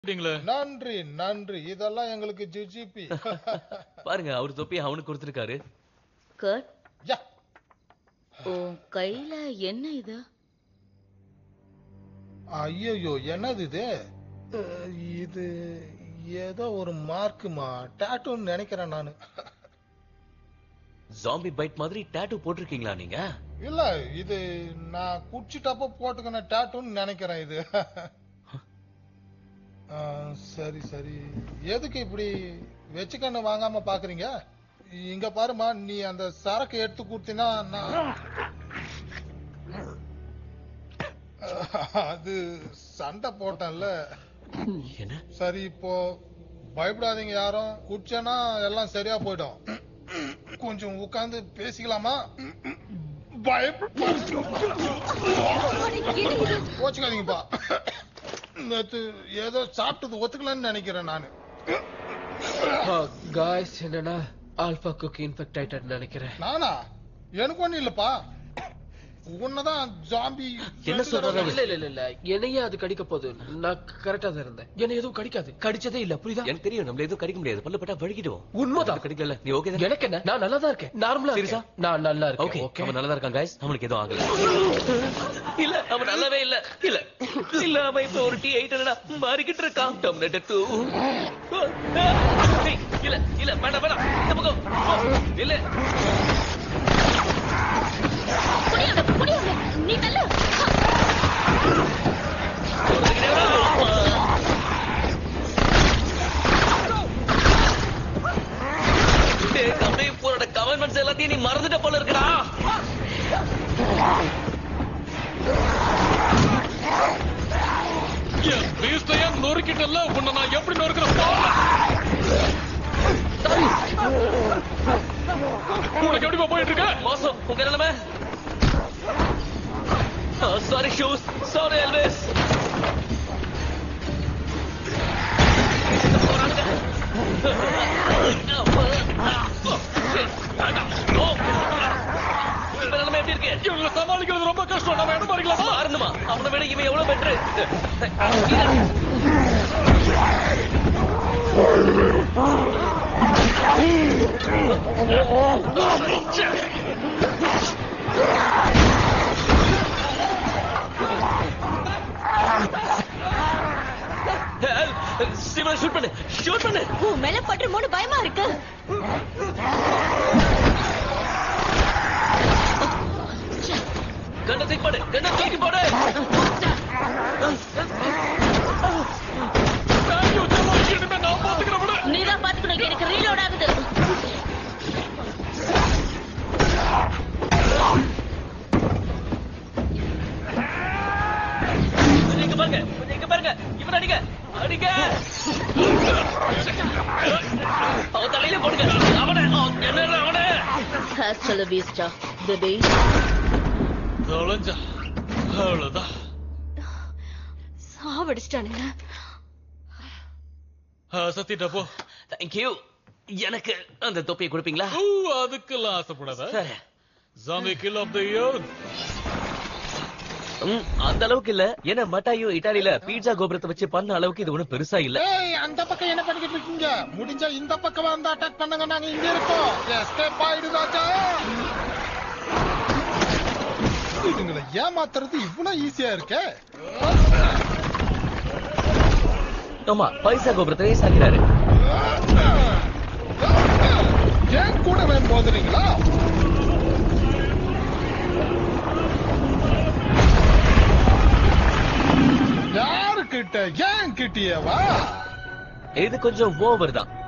அப்படிங்களே நன்றி நன்றி இதெல்லாம் எங்களுக்கு ஜிஜிபி பாருங்க அவர் தொப்பியை அவனுக்கு கொடுத்துருக்காரு கட் யா உன் கையில என்ன இது ஐயோ என்னது இது அஹ், இது ஏதோ ஒரு மார்க்குமா டாட்டூன்னு நினைக்கிறேன் நானு ஜாம்பி பைட் மாதிரி டாட்டூ போட்டிருக்கீங்களா நீங்க இல்ல இது நான் குடிச்சிட்டப்ப போட்டுக்கின டாட்டூன்னு நினைக்கிறேன் இது அஹ், சரி சரி எதுக்கு இப்படி வச்சுக்கன்னு வாங்காம பாக்குறீங்க இங்க பாருமா நீ அந்த சரக்கு எடுத்து கொடுத்தீன்னா நான் அது சண்டை போட்டேன்ல என்ன சரி இப்போ பயப்படாதீங்க யாரும் குடிச்சேன்னா எல்லாம் சரியா போயிடும் கொஞ்சம் உட்கார்ந்து பேசிக்கலாமா போச்சுக்காதீங்கப்பா நேத்து ஏதோ சாப்பிட்டது ஒத்துக்கலன்னு நினைக்கிறேன் நானு காய்ஸ் என்னன்னா ஆல்பா குக் இன்ஃபெக்ட் ஆயிட்டேன்னு நினைக்கிறேன் நானா எனக்கு ஒண்ணும் இல்லப்பா உன்னதான் ஜாம்பி என்ன சொல்றாரு இல்ல இல்ல இல்ல இல்ல என்னையே அது கடிக்க போகுது நான் கரெக்டா தான் இருந்தேன் என்ன எதுவும் கடிக்காது கடிச்சதே இல்ல புரியுதா எனக்கு தெரியும் நம்மள எதுவும் கடிக்க முடியாது பல்ல பட்டா வழுகிடுவோம் உண்மைதான் கிடைக்கல நீ ஓகே எனக்கு என்ன நான் நல்லா தான் இருக்கேன் நார்மலா Serious ஆ? இருக்கேன் நான் நல்லா ஓகே இருக்கேன் ஓகே அவன் நல்லா இருக்கான் guys அவனுக்கு எதுவும் ஆகல இல்ல அவன் நல்லாவே இல்ல இல்ல இல்ல அவன் இப்ப ஒரு டி எயிட் மாறிக்கிட்டு இருக்கான் டம்னேட்டர் டூ இல்ல இல்ல வேண்டாம் வேண்டாம் இந்த பக்கம் போ. இல்ல புடியாங்க புடியாங்க நீ நல்ல டேய், அப்படியே போறோட கமெண்ட்ஸ் எல்லாத்தையும் நீ மறந்துட்ட போல இருக்கடா என் பீஸ்டைய நொறுக்கிட்டல உன்னை நான் எப்படி நொறுக்கிறேன் பாரு. உனக்கு எப்படிப்பா போயிட்டு இருக்க மோசம் உங்க நிலைமை சாரி ஷூஸ் சாரி எல்வேஸ் நிலைமை எப்படி இருக்கு இவங்களை சமாளிக்கிறது ரொம்ப கஷ்டம் நம்ம இடம் பாருங்களா பாருங்கம்மா அவனை விட இவன் எவ்வளவு பெட்ரு சிவன் ஷூட் பண்ணு ஷூட் பண்ணு உன் மேல பட்டுமோன்னு பயமா இருக்கு கண்ணை தூக்கி போடு கண்ணை தூக்கி போடு தேங்க்யூ சமாளிச்சு இனிமே நான் பாத்துக்கிறேன் விடு நீதான் பாத்துக்கணும் எனக்கு ரீலோட் ஆகுது கொஞ்சம் இங்க பாருங்க கொஞ்சம் இங்க பாருங்க இவன் அடிங்க அடிங்க அவன் தலையில போடுங்க அவனை அவன் என்ன அவனை ஹாஸ்டல் வீஸ்டா பேபி தொலைஞ்சா அவ்வளவுதான் சாவடிச்சிட்டானுங்க சத்திட்ட போ தேங்க்யூ எனக்கு அந்த தொப்பியை கொடுப்பீங்களா ஊ, அதுக்கெல்லாம் ஆசைப்படாத சரி. Zombie kill of the year ம், அந்த அளவுக்கு இல்ல ஏன்னா மட்டாயோ இட்டாலியில பீட்சா கோபுரத்தை வச்சு பண்ண அளவுக்கு இது ஒண்ணும் பெருசா இல்ல ஏய் அந்த பக்கம் என்ன பண்ணிக்கிட்டு இருக்கீங்க முடிஞ்சா இந்த பக்கம் வந்து அட்டாக் பண்ணுங்க நாங்க இங்க இருக்கோம் எஸ்கேப் ஆயிடுதாச்சா இதுங்களை ஏமாத்துறது இவ்வளவு ஈஸியா இருக்கே ஆமா பைசா கோபுரத்தை சாக்கிறாரு ஏன் கூட வேன் போதுறீங்களா யாரு கிட்ட ஏன் கிட்டியவா இது கொஞ்சம் ஓவர் தான்